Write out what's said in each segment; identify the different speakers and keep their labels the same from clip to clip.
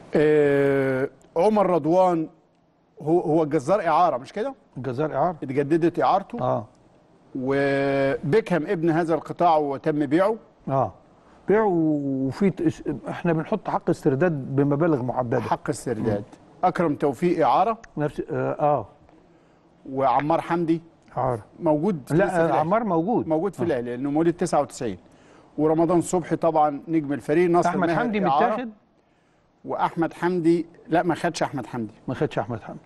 Speaker 1: آه عمر رضوان هو هو الجزار اعاره مش كده؟
Speaker 2: الجزائر اعاره
Speaker 1: اتجددت اعارته
Speaker 2: اه
Speaker 1: وبيكهام ابن هذا القطاع وتم بيعه
Speaker 2: اه بيع وفي ت- احنا بنحط حق استرداد بمبالغ محدده
Speaker 1: حق استرداد اكرم توفيق اعاره
Speaker 2: نفس اه, آه
Speaker 1: وعمار حمدي
Speaker 2: اعاره
Speaker 1: موجود لسه في
Speaker 2: لا
Speaker 1: الأهلي.
Speaker 2: عمار موجود
Speaker 1: موجود في الاهلي لانه مواليد 99 ورمضان صبحي طبعا نجم الفريق نصر
Speaker 2: احمد
Speaker 1: ماهر
Speaker 2: حمدي
Speaker 1: إعارة.
Speaker 2: متاخد
Speaker 1: واحمد حمدي لا ما خدش احمد حمدي
Speaker 2: ما خدش احمد حمدي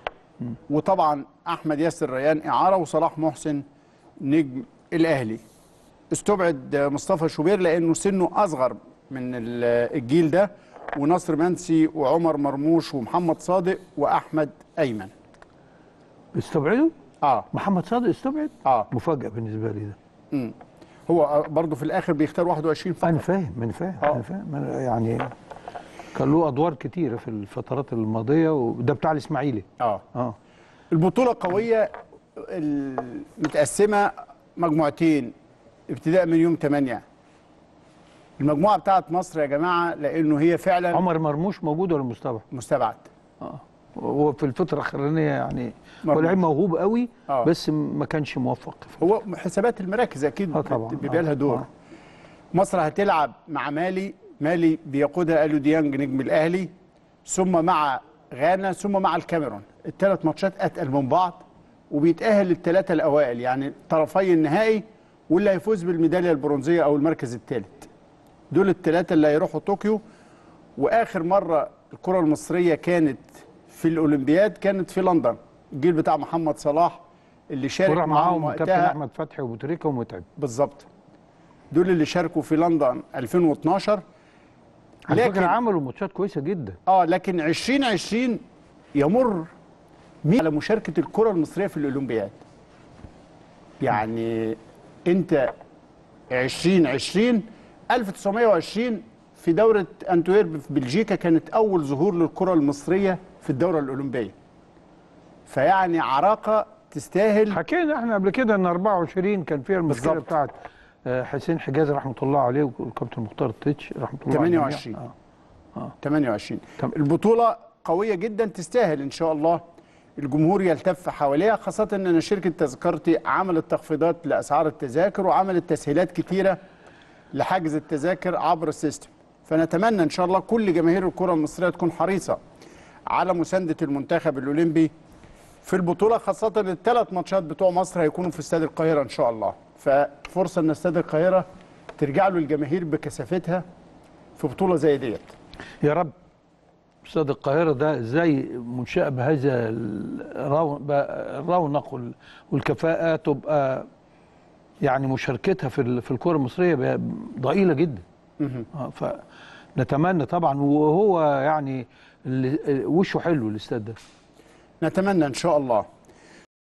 Speaker 1: وطبعا احمد ياسر ريان اعاره وصلاح محسن نجم الاهلي استبعد مصطفى شوبير لانه سنه اصغر من ال- الجيل ده ونصر منسي وعمر مرموش ومحمد صادق واحمد ايمن
Speaker 2: استبعدوا
Speaker 1: اه
Speaker 2: محمد صادق استبعد
Speaker 1: اه
Speaker 2: مفاجاه بالنسبه لي ده
Speaker 1: هو برضه في الاخر بيختار 21
Speaker 2: انا
Speaker 1: فقط
Speaker 2: فاهم انا فاهم
Speaker 1: آه.
Speaker 2: انا فاهم أنا يعني كان له ادوار كتيره في الفترات الماضيه وده بتاع الاسماعيلي
Speaker 1: اه
Speaker 2: اه
Speaker 1: البطوله قويه ال- متقسمه مجموعتين ابتداء من يوم 8 المجموعه بتاعت مصر يا جماعه لانه هي فعلا
Speaker 2: عمر مرموش موجود ولا مستبعد؟
Speaker 1: مستبعد
Speaker 2: اه هو في الفتره الاخرانيه يعني هو
Speaker 1: مرموش.
Speaker 2: لعيب موهوب قوي
Speaker 1: آه.
Speaker 2: بس ما كانش موفق في
Speaker 1: هو حسابات المراكز اكيد
Speaker 2: آه طبعاً.
Speaker 1: بيبقى لها
Speaker 2: آه.
Speaker 1: دور
Speaker 2: آه.
Speaker 1: مصر هتلعب مع مالي مالي بيقودها الو ديانج نجم الاهلي ثم مع غانا ثم مع الكاميرون الثلاث ماتشات اتقل من بعض وبيتاهل الثلاثه الاوائل يعني طرفي النهائي واللي هيفوز بالميداليه البرونزيه او المركز الثالث دول الثلاثه اللي هيروحوا طوكيو واخر مره الكره المصريه كانت في الاولمبياد كانت في لندن الجيل بتاع محمد صلاح اللي شارك
Speaker 2: وراح
Speaker 1: معاهم
Speaker 2: معاهم كابتن
Speaker 1: وقتها
Speaker 2: احمد فتحي وابو تريكه ومتعب
Speaker 1: بالظبط دول اللي شاركوا في لندن 2012
Speaker 2: على
Speaker 1: لكن
Speaker 2: فكره عملوا ماتشات كويسه جدا
Speaker 1: اه لكن 2020 يمر مين على مشاركه الكره المصريه في الاولمبياد يعني انت 2020 1920 في دوره انتويرب في بلجيكا كانت اول ظهور للكره المصريه في الدوره الاولمبيه فيعني عراقه تستاهل
Speaker 2: حكينا احنا قبل كده ان 24 كان فيها المشكله
Speaker 1: بالظبط.
Speaker 2: بتاعت آه، حسين حجازي رحمه الله عليه والكابتن مختار التتش رحمه الله عليه
Speaker 1: 28.
Speaker 2: آه.
Speaker 1: 28
Speaker 2: تم-
Speaker 1: البطولة قوية جدا تستاهل إن شاء الله الجمهور يلتف حواليها خاصة أن شركة تذكرتي عملت تخفيضات لأسعار التذاكر وعملت تسهيلات كتيرة لحجز التذاكر عبر السيستم فنتمنى إن شاء الله كل جماهير الكرة المصرية تكون حريصة على مساندة المنتخب الأولمبي في البطولة خاصة الثلاث ماتشات بتوع مصر هيكونوا في استاد القاهرة إن شاء الله ففرصة أن استاد القاهرة ترجع له الجماهير بكثافتها في بطولة زي ديت
Speaker 2: يا رب استاد القاهره ده ازاي منشاه بهذا الرو- ب- الرونق وال- والكفاءه تبقى يعني مشاركتها في ال- في الكره المصريه بقى ضئيله جدا آه، فنتمنى طبعا وهو يعني اللي- وشه حلو الاستاد ده
Speaker 1: نتمنى ان شاء الله